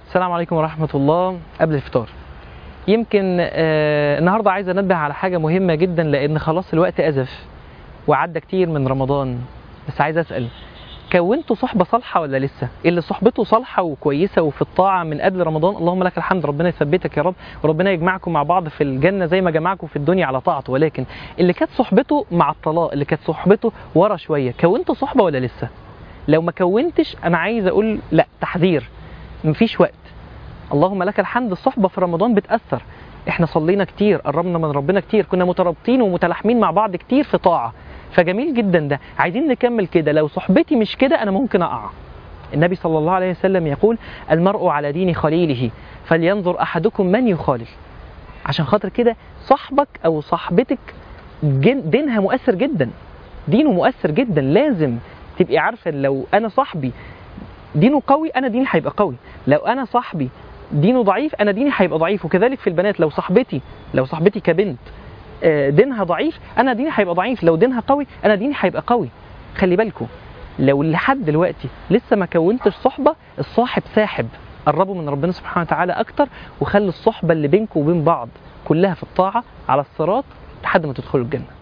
السلام عليكم ورحمة الله قبل الفطار يمكن آه النهاردة عايز أنبه على حاجة مهمة جدا لأن خلاص الوقت أزف وعدى كتير من رمضان بس عايز أسأل كونتوا صحبة صالحة ولا لسه؟ اللي صحبته صالحة وكويسة وفي الطاعة من قبل رمضان اللهم لك الحمد ربنا يثبتك يا رب وربنا يجمعكم مع بعض في الجنة زي ما جمعكم في الدنيا على طاعته ولكن اللي كانت صحبته مع الطلاق اللي كانت صحبته ورا شوية كونتوا صحبة ولا لسه؟ لو ما كونتش أنا عايز أقول لا تحذير مفيش وقت اللهم لك الحمد الصحبة في رمضان بتأثر احنا صلينا كتير قربنا من ربنا كتير كنا مترابطين ومتلاحمين مع بعض كتير في طاعة فجميل جدا ده عايزين نكمل كده لو صحبتي مش كده انا ممكن اقع النبي صلى الله عليه وسلم يقول المرء على دين خليله فلينظر احدكم من يخالل عشان خاطر كده صاحبك او صاحبتك جن- دينها مؤثر جدا دينه مؤثر جدا لازم تبقي عارفه لو انا صاحبي دينه قوي انا ديني هيبقى قوي لو انا صاحبي دينه ضعيف انا ديني هيبقى ضعيف وكذلك في البنات لو صاحبتي لو صاحبتي كبنت آه، دينها ضعيف انا ديني هيبقى ضعيف لو دينها قوي انا ديني هيبقى قوي خلي بالكم لو لحد دلوقتي لسه ما كونتش صحبه الصاحب ساحب قربوا من ربنا سبحانه وتعالى اكتر وخلي الصحبه اللي بينكم وبين بعض كلها في الطاعه على الصراط لحد ما تدخلوا الجنه